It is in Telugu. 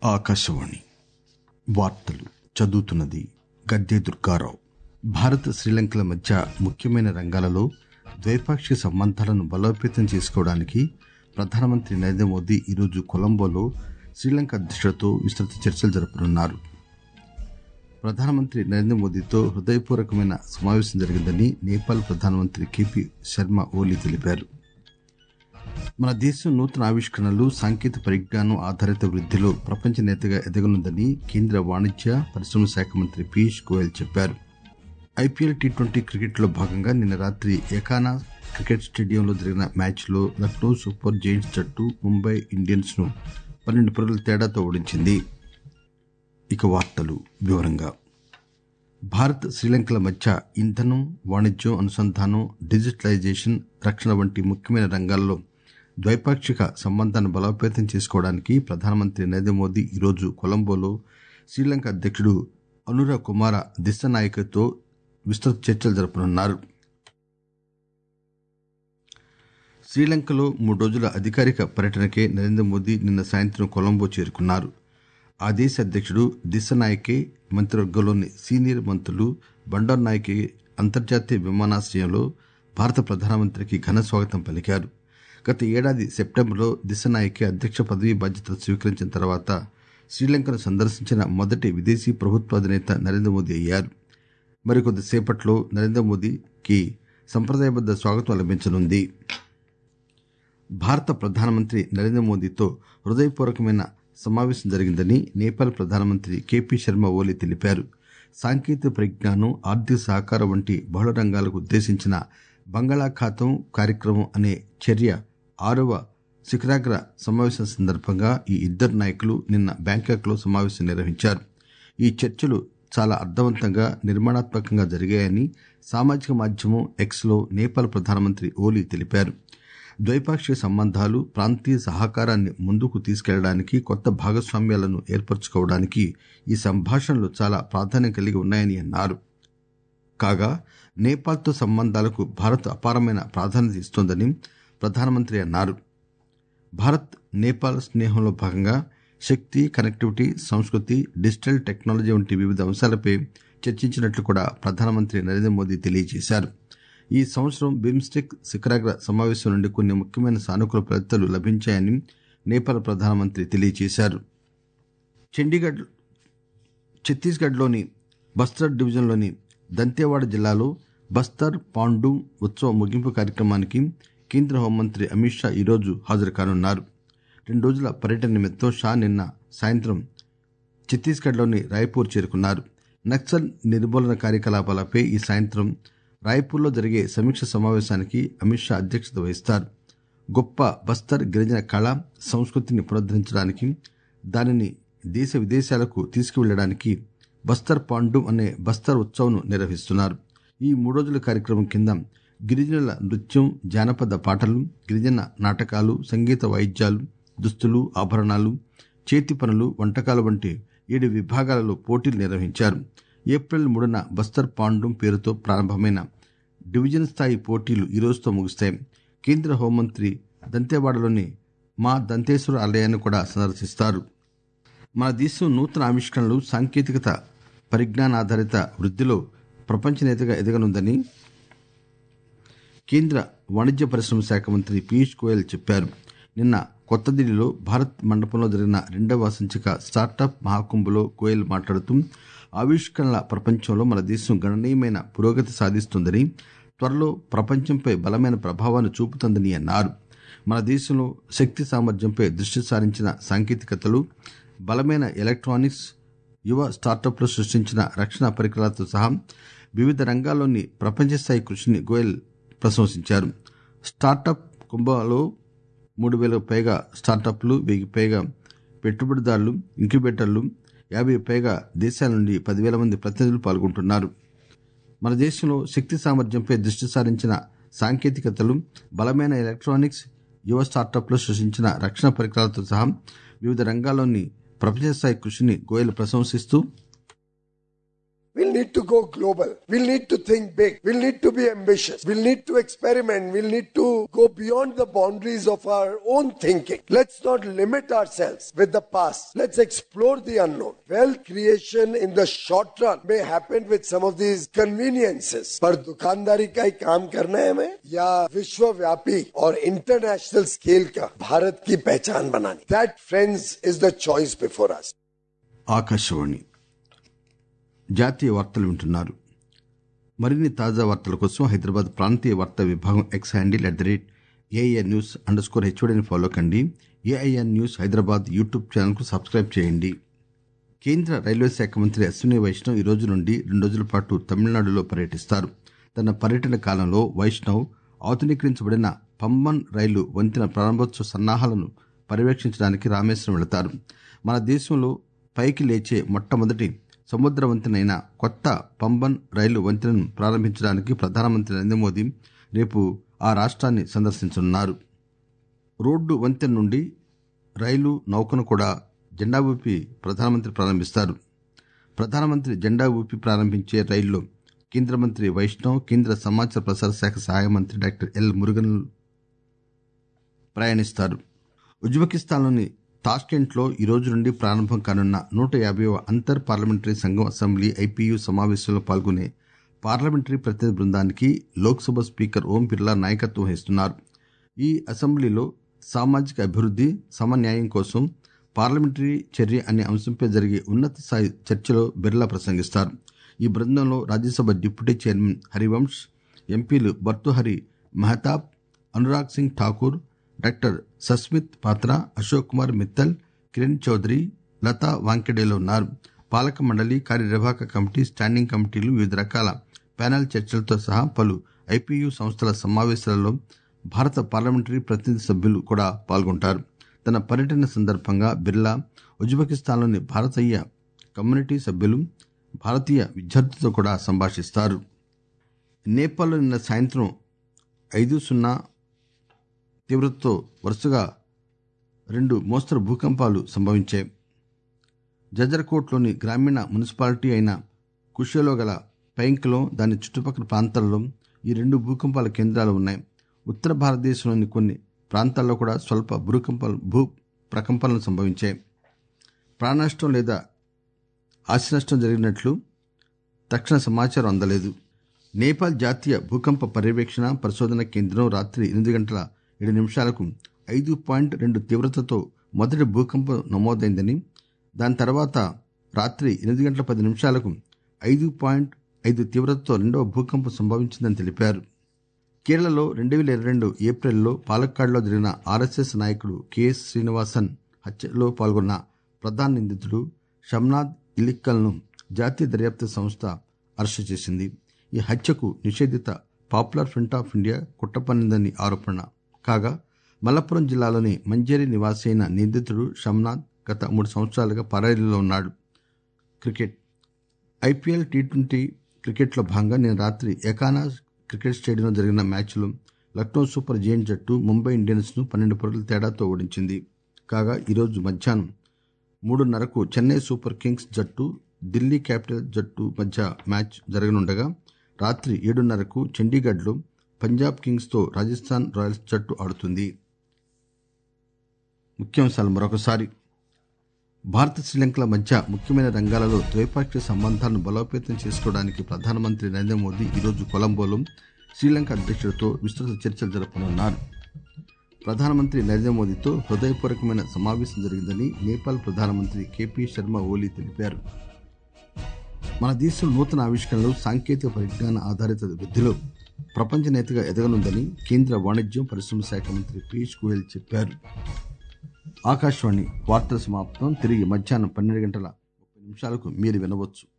ఆకాశవాణి వార్తలు చదువుతున్నది గద్దె దుర్గారావు భారత్ శ్రీలంకల మధ్య ముఖ్యమైన రంగాలలో ద్వైపాక్షిక సంబంధాలను బలోపేతం చేసుకోవడానికి ప్రధానమంత్రి నరేంద్ర మోదీ ఈరోజు కొలంబోలో శ్రీలంక అధ్యక్షుడితో విస్తృత చర్చలు జరపనున్నారు ప్రధానమంత్రి నరేంద్ర మోదీతో హృదయపూర్వకమైన సమావేశం జరిగిందని నేపాల్ ప్రధానమంత్రి కెపి శర్మ ఓలీ తెలిపారు మన దేశం నూతన ఆవిష్కరణలు సాంకేతిక పరిజ్ఞానం ఆధారిత వృద్ధిలో ప్రపంచ నేతగా ఎదగనుందని కేంద్ర వాణిజ్య పరిశ్రమల శాఖ మంత్రి పీయూష్ గోయల్ చెప్పారు ఐపీఎల్ టీ ట్వంటీ క్రికెట్లో భాగంగా నిన్న రాత్రి ఏకానా క్రికెట్ స్టేడియంలో జరిగిన మ్యాచ్లో లక్నో సూపర్ జైంట్స్ జట్టు ముంబై ఇండియన్స్ ను పన్నెండు పరుగుల తేడాతో ఓడించింది ఇక వార్తలు వివరంగా భారత్ శ్రీలంకల మధ్య ఇంధనం వాణిజ్యం అనుసంధానం డిజిటలైజేషన్ రక్షణ వంటి ముఖ్యమైన రంగాల్లో ద్వైపాక్షిక సంబంధాన్ని బలోపేతం చేసుకోవడానికి ప్రధానమంత్రి నరేంద్ర మోదీ ఈరోజు కొలంబోలో శ్రీలంక అధ్యక్షుడు అనురా కుమార దిశనాయకతో విస్తృత చర్చలు జరపనున్నారు శ్రీలంకలో మూడు రోజుల అధికారిక పర్యటనకే నరేంద్ర మోదీ నిన్న సాయంత్రం కొలంబో చేరుకున్నారు ఆ దేశ అధ్యక్షుడు దిశనాయకే మంత్రివర్గంలోని సీనియర్ మంత్రులు బండారు నాయకే అంతర్జాతీయ విమానాశ్రయంలో భారత ప్రధానమంత్రికి ఘన స్వాగతం పలికారు గత ఏడాది సెప్టెంబర్లో దిశనాయకే అధ్యక్ష పదవీ బాధ్యతలు స్వీకరించిన తర్వాత శ్రీలంకను సందర్శించిన మొదటి విదేశీ ప్రభుత్వాధినేత నరేంద్ర మోదీ అయ్యారు మరికొద్దిసేపట్లో నరేంద్ర మోదీకి సంప్రదాయబద్ద స్వాగతం లభించనుంది భారత ప్రధానమంత్రి నరేంద్ర మోదీతో హృదయపూర్వకమైన సమావేశం జరిగిందని నేపాల్ ప్రధానమంత్రి కెపి శర్మ ఓలీ తెలిపారు సాంకేతిక పరిజ్ఞానం ఆర్థిక సహకారం వంటి బహుళ రంగాలకు ఉద్దేశించిన బంగాళాఖాతం కార్యక్రమం అనే చర్య ఆరవ శిఖరాగ్ర సమావేశం సందర్భంగా ఈ ఇద్దరు నాయకులు నిన్న బ్యాంకాక్ లో సమావేశం నిర్వహించారు ఈ చర్చలు చాలా అర్థవంతంగా నిర్మాణాత్మకంగా జరిగాయని సామాజిక మాధ్యమం ఎక్స్ లో నేపాల్ ప్రధానమంత్రి ఓలీ తెలిపారు ద్వైపాక్షిక సంబంధాలు ప్రాంతీయ సహకారాన్ని ముందుకు తీసుకెళ్లడానికి కొత్త భాగస్వామ్యాలను ఏర్పరచుకోవడానికి ఈ సంభాషణలు చాలా ప్రాధాన్యం కలిగి ఉన్నాయని అన్నారు కాగా నేపాల్తో సంబంధాలకు భారత్ అపారమైన ప్రాధాన్యత ఇస్తోందని ప్రధానమంత్రి అన్నారు భారత్ నేపాల్ స్నేహంలో భాగంగా శక్తి కనెక్టివిటీ సంస్కృతి డిజిటల్ టెక్నాలజీ వంటి వివిధ అంశాలపై చర్చించినట్లు కూడా ప్రధానమంత్రి నరేంద్ర మోదీ తెలియజేశారు ఈ సంవత్సరం బిమ్స్టెక్ శిఖరాగ్ర సమావేశం నుండి కొన్ని ముఖ్యమైన సానుకూల ఫలితాలు లభించాయని నేపాల్ ప్రధానమంత్రి తెలియజేశారు చండీగఢ్ ఛత్తీస్గఢ్లోని బస్తర్ డివిజన్లోని దంతేవాడ జిల్లాలో బస్తర్ పాండు ఉత్సవ ముగింపు కార్యక్రమానికి కేంద్ర హోంమంత్రి అమిత్ షా ఈరోజు హాజరు కానున్నారు రెండు రోజుల పర్యటన నిమిత్తం షా నిన్న సాయంత్రం ఛత్తీస్గఢ్లోని రాయ్పూర్ చేరుకున్నారు నక్సల్ నిర్మూలన కార్యకలాపాలపై ఈ సాయంత్రం రాయ్పూర్లో జరిగే సమీక్ష సమావేశానికి అమిత్ షా అధ్యక్షత వహిస్తారు గొప్ప బస్తర్ గిరిజన కళ సంస్కృతిని పునరుద్దరించడానికి దానిని దేశ విదేశాలకు తీసుకువెళ్లడానికి బస్తర్ పాండు అనే బస్తర్ ఉత్సవ్ను నిర్వహిస్తున్నారు ఈ మూడు రోజుల కార్యక్రమం కింద గిరిజనుల నృత్యం జానపద పాటలు గిరిజన నాటకాలు సంగీత వాయిద్యాలు దుస్తులు ఆభరణాలు చేతి పనులు వంటకాలు వంటి ఏడు విభాగాలలో పోటీలు నిర్వహించారు ఏప్రిల్ మూడున బస్తర్ పాండుం పేరుతో ప్రారంభమైన డివిజన్ స్థాయి పోటీలు ఈ రోజుతో ముగుస్తాయి కేంద్ర హోంమంత్రి దంతేవాడలోని మా దంతేశ్వర ఆలయాన్ని కూడా సందర్శిస్తారు మన దేశం నూతన ఆవిష్కరణలు సాంకేతికత పరిజ్ఞానాధారిత వృద్ధిలో ప్రపంచ నేతగా ఎదగనుందని కేంద్ర వాణిజ్య పరిశ్రమ శాఖ మంత్రి పీయూష్ గోయల్ చెప్పారు నిన్న కొత్త ఢిల్లీలో భారత్ మండపంలో జరిగిన రెండవ సంచిక స్టార్టప్ మహాకుంభలో గోయల్ మాట్లాడుతూ ఆవిష్కరణల ప్రపంచంలో మన దేశం గణనీయమైన పురోగతి సాధిస్తుందని త్వరలో ప్రపంచంపై బలమైన ప్రభావాన్ని చూపుతుందని అన్నారు మన దేశంలో శక్తి సామర్థ్యంపై దృష్టి సారించిన సాంకేతికతలు బలమైన ఎలక్ట్రానిక్స్ యువ స్టార్టప్లు సృష్టించిన రక్షణ పరికరాలతో సహా వివిధ రంగాల్లోని ప్రపంచ స్థాయి కృషిని గోయల్ ప్రశంసించారు స్టార్టప్ కుంభలో మూడు వేలకు పైగా స్టార్టప్లు వెయ్యికి పైగా పెట్టుబడిదారులు ఇంక్యుబేటర్లు యాభై పైగా దేశాల నుండి పదివేల మంది ప్రతినిధులు పాల్గొంటున్నారు మన దేశంలో శక్తి సామర్థ్యంపై దృష్టి సారించిన సాంకేతికతలు బలమైన ఎలక్ట్రానిక్స్ యువ స్టార్టప్లు సృష్టించిన రక్షణ పరికరాలతో సహా వివిధ రంగాల్లోని ప్రపంచ స్థాయి కృషిని Goyal ప్రశంసిస్తూ will need to go global. We'll need to think big. We'll need to be ambitious. We'll need to experiment. We'll need to go beyond the boundaries of our own thinking. Let's not limit ourselves with the past. Let's explore the unknown. Wealth creation in the short run may happen with some of these conveniences. पर दुकानदारी का ही काम करना है हमें या विश्वव्यापी और इंटरनेशनल स्केल का भारत की पहचान बनानी that friends is the choice before us Akashvani జాతీయ వార్తలు వింటున్నారు మరిన్ని తాజా వార్తల కోసం హైదరాబాద్ ప్రాంతీయ వార్తా విభాగం X handle at the rate AIN news underscore హెచ్ఓడిని ఫాలో కండి ఏఐఎన్ న్యూస్ హైదరాబాద్ యూట్యూబ్ ఛానల్కు సబ్స్క్రైబ్ చేయండి కేంద్ర రైల్వే శాఖ మంత్రి అశ్విని వైష్ణవ్ ఈ రోజు నుండి రెండు రోజుల పాటు తమిళనాడులో పర్యటిస్తారు తన పర్యటన కాలంలో వైష్ణవ్ ఆధునీకరించబడిన పంబన్ రైలు వంతెన ప్రారంభోత్సవ సన్నాహాలను పర్యవేక్షించడానికి రామేశ్వరం వెళతారు మన దేశంలో పైకి లేచే మొట్టమొదటి సముద్ర వంతెనైన కొత్త పంబన్ రైలు వంతెనను ప్రారంభించడానికి ప్రధానమంత్రి నరేంద్ర మోదీ రేపు ఆ రాష్ట్రాన్ని సందర్శించనున్నారు రోడ్డు వంతెన నుండి రైలు నౌకను కూడా జెండా ఊపి ప్రధానమంత్రి ప్రారంభిస్తారు ప్రధానమంత్రి జెండా ఊపి ప్రారంభించే రైల్లో కేంద్ర మంత్రి వైష్ణవ్ కేంద్ర సమాచార ప్రసార శాఖ సహాయ మంత్రి డాక్టర్ ఎల్ మురుగన్ ప్రయాణిస్తారు ఉజ్బెకిస్తాన్లోని తాష్కెంట్లో ఈ రోజు నుండి ప్రారంభం కానున్న నూట యాభైవ అంతర్ పార్లమెంటరీ సంఘం అసెంబ్లీ ఐపీయూ సమావేశంలో పాల్గొనే పార్లమెంటరీ ప్రతినిధి బృందానికి లోక్సభ స్పీకర్ ఓం బిర్లా నాయకత్వం వహిస్తున్నారు ఈ అసెంబ్లీలో సామాజిక అభివృద్ది సమన్యాయం కోసం పార్లమెంటరీ చర్య అనే అంశంపై జరిగే ఉన్నత స్థాయి చర్చలో బిర్లా ప్రసంగిస్తారు ఈ బృందంలో రాజ్యసభ డిప్యూటీ చైర్మన్ హరివంశ్ ఎంపీలు భర్తుహరి మెహతాబ్ అనురాగ్ సింగ్ ఠాకూర్ డాక్టర్ సస్మిత్ పాత్ర అశోక్ కుమార్ మిత్తల్ కిరణ్ చౌదరి లతా వాంకెడేలో ఉన్నారు పాలక మండలి కార్యనిర్వాహక కమిటీ స్టాండింగ్ కమిటీలు వివిధ రకాల ప్యానెల్ చర్చలతో సహా పలు ఐపీయూ సంస్థల సమావేశాలలో భారత పార్లమెంటరీ ప్రతినిధి సభ్యులు కూడా పాల్గొంటారు తన పర్యటన సందర్భంగా బిర్లా ఉజ్బెకిస్తాన్లోని భారతీయ కమ్యూనిటీ సభ్యులు భారతీయ విద్యార్థులతో కూడా సంభాషిస్తారు నేపాల్లో నిన్న సాయంత్రం ఐదు సున్నా తీవ్రతతో వరుసగా రెండు మోస్తరు భూకంపాలు సంభవించాయి జజర్కోట్లోని గ్రామీణ మున్సిపాలిటీ అయిన కుషేలో గల పైంక్లో దాని చుట్టుపక్కల ప్రాంతాల్లో ఈ రెండు భూకంపాల కేంద్రాలు ఉన్నాయి ఉత్తర భారతదేశంలోని కొన్ని ప్రాంతాల్లో కూడా స్వల్ప భూకంపాలు భూ ప్రకంపనలు సంభవించాయి ప్రాణనష్టం లేదా ఆస్తి నష్టం జరిగినట్లు తక్షణ సమాచారం అందలేదు నేపాల్ జాతీయ భూకంప పర్యవేక్షణ పరిశోధన కేంద్రం రాత్రి ఎనిమిది గంటల ఏడు నిమిషాలకు ఐదు పాయింట్ రెండు తీవ్రతతో మొదటి భూకంపం నమోదైందని దాని తర్వాత రాత్రి ఎనిమిది గంటల పది నిమిషాలకు ఐదు పాయింట్ ఐదు తీవ్రతతో రెండవ భూకంపం సంభవించిందని తెలిపారు కేరళలో రెండు వేల ఇరవై రెండు ఏప్రిల్లో పాలక్కాడ్లో జరిగిన ఆర్ఎస్ఎస్ నాయకుడు కెఎస్ శ్రీనివాసన్ హత్యలో పాల్గొన్న ప్రధాన నిందితుడు షమ్నాథ్ ఇలిక్కల్ను జాతీయ దర్యాప్తు సంస్థ అరెస్టు చేసింది ఈ హత్యకు నిషేధిత పాపులర్ ఫ్రంట్ ఆఫ్ ఇండియా కుట్రపన్నిందని ఆరోపణ కాగా మలప్పురం జిల్లాలోని మంజేరి నివాసి అయిన నిందితుడు షమ్నాథ్ గత మూడు సంవత్సరాలుగా పరారీలో ఉన్నాడు క్రికెట్ ఐపీఎల్ టీ ట్వంటీ క్రికెట్లో భాగంగా నిన్న రాత్రి ఎకానా క్రికెట్ స్టేడియంలో జరిగిన మ్యాచ్లో లక్నో సూపర్ జైంట్ జట్టు ముంబై ఇండియన్స్ ను పన్నెండు పరుగుల తేడాతో ఓడించింది కాగా ఈరోజు మధ్యాహ్నం మూడున్నరకు చెన్నై సూపర్ కింగ్స్ జట్టు ఢిల్లీ క్యాపిటల్ జట్టు మధ్య మ్యాచ్ జరగనుండగా రాత్రి ఏడున్నరకు చండీగఢ్లో పంజాబ్ కింగ్స్తో రాజస్థాన్ రాయల్స్ జట్టు ఆడుతుంది ముఖ్యాంశాలు మరొకసారి భారత శ్రీలంకల మధ్య ముఖ్యమైన రంగాలలో ద్వైపాక్షిక సంబంధాలను బలోపేతం చేసుకోవడానికి ప్రధానమంత్రి నరేంద్ర మోదీ ఈరోజు కొలంబోలో శ్రీలంక అధ్యక్షుడితో విస్తృత చర్చలు జరపనున్నారు ప్రధానమంత్రి నరేంద్ర మోదీతో హృదయపూర్వకమైన సమావేశం జరిగిందని నేపాల్ ప్రధానమంత్రి కేపీ శర్మ ఓలీ తెలిపారు మన దేశం నూతన ఆవిష్కరణలు సాంకేతిక పరిజ్ఞాన ఆధారిత వృద్ధిలో ప్రపంచ నేతగా ఎదగనుందని కేంద్ర వాణిజ్యం పరిశ్రమ శాఖ మంత్రి పీయూష్ గోయల్ చెప్పారు ఆకాశవాణి వార్తల సమాప్తం తిరిగి మధ్యాహ్నం పన్నెండు గంటల ముప్పై నిమిషాలకు మీరు వినవచ్చు